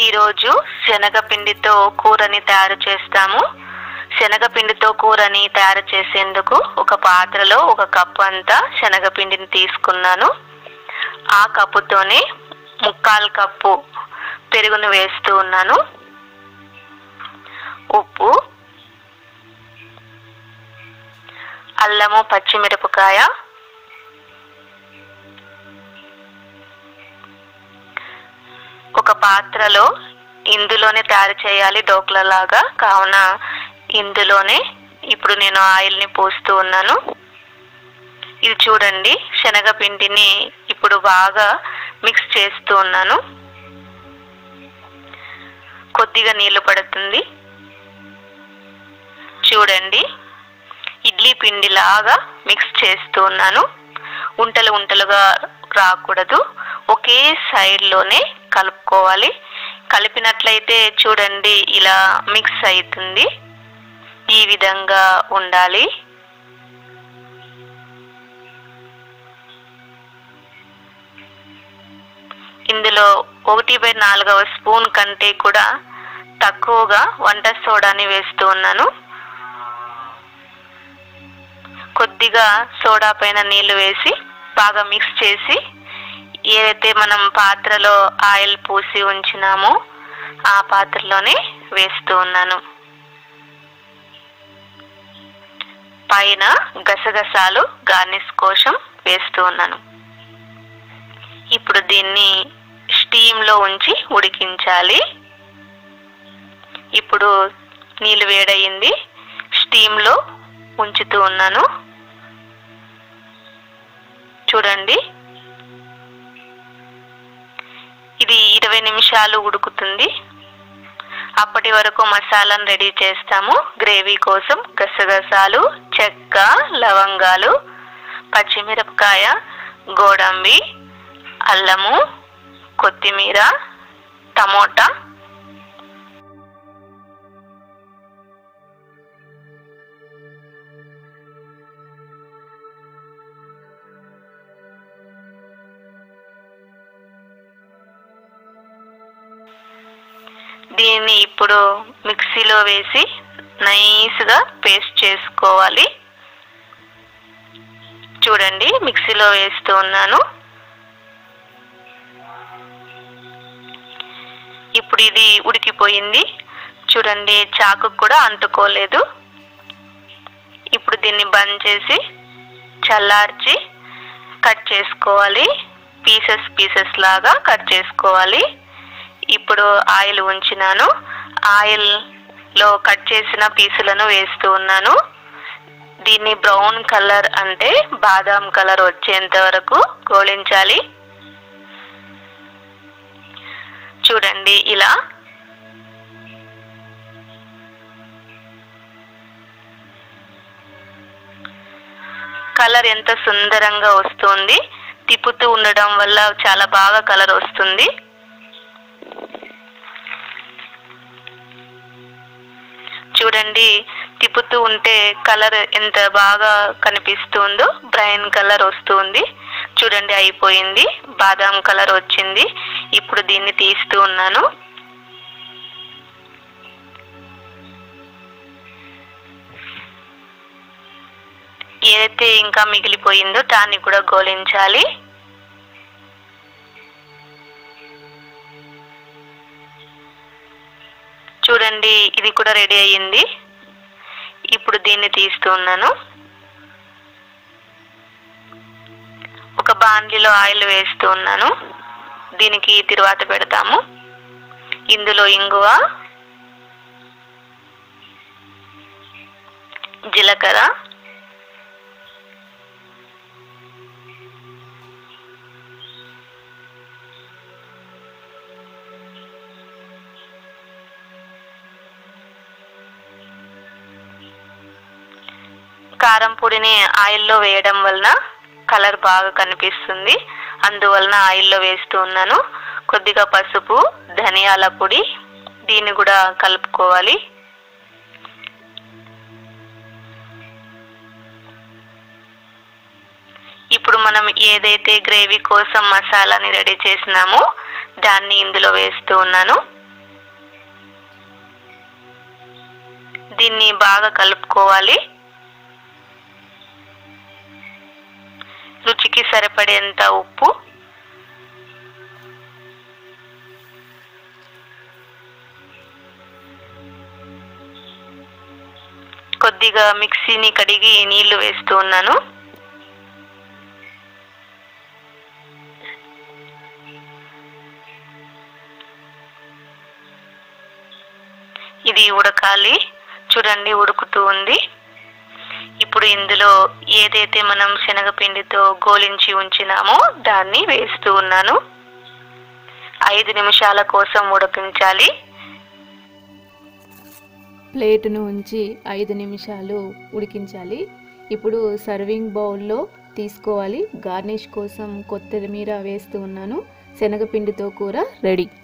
ఈరోజు శనగపిండితో కూరని తయారు చేస్తాము శనగపిండితో కూరని తయారు చేసేందుకు ఒక పాత్రలో ఒక కప్పు అంతా శనగపిండిని తీసుకున్నాను ఆ కప్పుతోనే ముక్కాలు కప్పు పెరుగును వేస్తూ ఉన్నాను ఉప్పు అల్లము పచ్చిమిరపకాయ ఒక పాత్రలో ఇందులోనే తయారు చేయాలి డోక్లలాగా కావున ఇందులోనే ఇప్పుడు నేను ఆయిల్ని పోస్తూ ఉన్నాను ఇది చూడండి శనగపిండిని ఇప్పుడు బాగా మిక్స్ చేస్తూ ఉన్నాను కొద్దిగా నీళ్లు పడుతుంది చూడండి ఇడ్లీ పిండిలాగా మిక్స్ చేస్తూ ఉన్నాను ఉంటలు ఉంటలుగా రాకూడదు ఒకే సైడ్లోనే కలుపుకోవాలి కలిపినట్లయితే చూడండి ఇలా మిక్స్ అవుతుంది ఈ విధంగా ఉండాలి ఇందులో ఒకటి బై నాలుగవ స్పూన్ కంటే కూడా తక్కువగా వంట సోడాని వేస్తూ ఉన్నాను కొద్దిగా సోడా పైన నీళ్లు వేసి బాగా మిక్స్ చేసి ఏదైతే మనం పాత్రలో ఆయిల్ పూసి ఉంచినామో ఆ పాత్రలోనే వేస్తూ ఉన్నాను పైన గసగసాలు గార్నిష్ కోసం వేస్తూ ఉన్నాను ఇప్పుడు దీన్ని స్టీమ్లో ఉంచి ఉడికించాలి ఇప్పుడు నీళ్ళు వేడయింది స్టీమ్లో ఉంచుతూ ఉన్నాను చూడండి ఇది ఇరవై నిమిషాలు ఉడుకుతుంది అప్పటి వరకు మసాలాను రెడీ చేస్తాము గ్రేవీ కోసం గసగసాలు చెక్క లవంగాలు పచ్చిమిరపకాయ గోడంబి అల్లము కొత్తిమీర టమోటా దీన్ని ఇప్పుడు మిక్సీలో వేసి నైస్గా పేస్ట్ చేసుకోవాలి చూడండి మిక్సీలో వేస్తూ ఉన్నాను ఇప్పుడు ఇది ఉడికిపోయింది చూడండి చాకు కూడా అంటుకోలేదు ఇప్పుడు దీన్ని బంద్ చేసి చల్లార్చి కట్ చేసుకోవాలి పీసెస్ పీసెస్ లాగా కట్ చేసుకోవాలి ఇప్పుడు ఆయిల్ ఉంచినాను ఆయిల్ లో కట్ చేసిన పీసులను వేస్తూ ఉన్నాను దీన్ని బ్రౌన్ కలర్ అంటే బాదాం కలర్ వచ్చేంత వరకు గోలించాలి చూడండి ఇలా కలర్ ఎంత సుందరంగా వస్తుంది తిప్పుతూ ఉండడం వల్ల చాలా బాగా కలర్ వస్తుంది చూడండి తిప్పుతూ ఉంటే కలర్ ఎంత బాగా కనిపిస్తుందో బ్రౌన్ కలర్ వస్తుంది చూడండి అయిపోయింది బాదాం కలర్ వచ్చింది ఇప్పుడు దీన్ని తీస్తూ ఉన్నాను ఏదైతే ఇంకా మిగిలిపోయిందో దాన్ని కూడా గోలించాలి చూడండి ఇది కూడా రెడీ అయ్యింది ఇప్పుడు దీన్ని తీస్తూ ఉన్నాను ఒక బాండ్లీలో ఆయిల్ వేస్తూ ఉన్నాను దీనికి తిరువాత పెడతాము ఇందులో ఇంగువ జీలకర్ర కారం పొడిని ఆయిల్లో వేయడం వలన కలర్ బాగా కనిపిస్తుంది అందువలన ఆయిల్లో వేస్తూ ఉన్నాను కొద్దిగా పసుపు ధనియాల పొడి దీన్ని కూడా కలుపుకోవాలి ఇప్పుడు మనం ఏదైతే గ్రేవీ కోసం మసాలాని రెడీ చేసినామో దాన్ని ఇందులో వేస్తూ ఉన్నాను దీన్ని బాగా కలుపుకోవాలి రుచికి సరిపడేంత ఉప్పు కొద్దిగా మిక్సీని కడిగి నీళ్లు వేస్తూ ఉన్నాను ఇది ఉడకాలి చూడండి ఉడుకుతూ ఉంది ఇప్పుడు ఇందులో ఏదైతే మనం శనగపిండితో గోలించి ఉంచినామో దాన్ని వేస్తూ ఉన్నాను ఐదు నిమిషాల కోసం ఉడికించాలి ప్లేటును ఉంచి ఐదు నిమిషాలు ఉడికించాలి ఇప్పుడు సర్వింగ్ బౌల్లో తీసుకోవాలి గార్నిష్ కోసం కొత్తిమీర వేస్తూ ఉన్నాను శనగపిండితో కూర రెడీ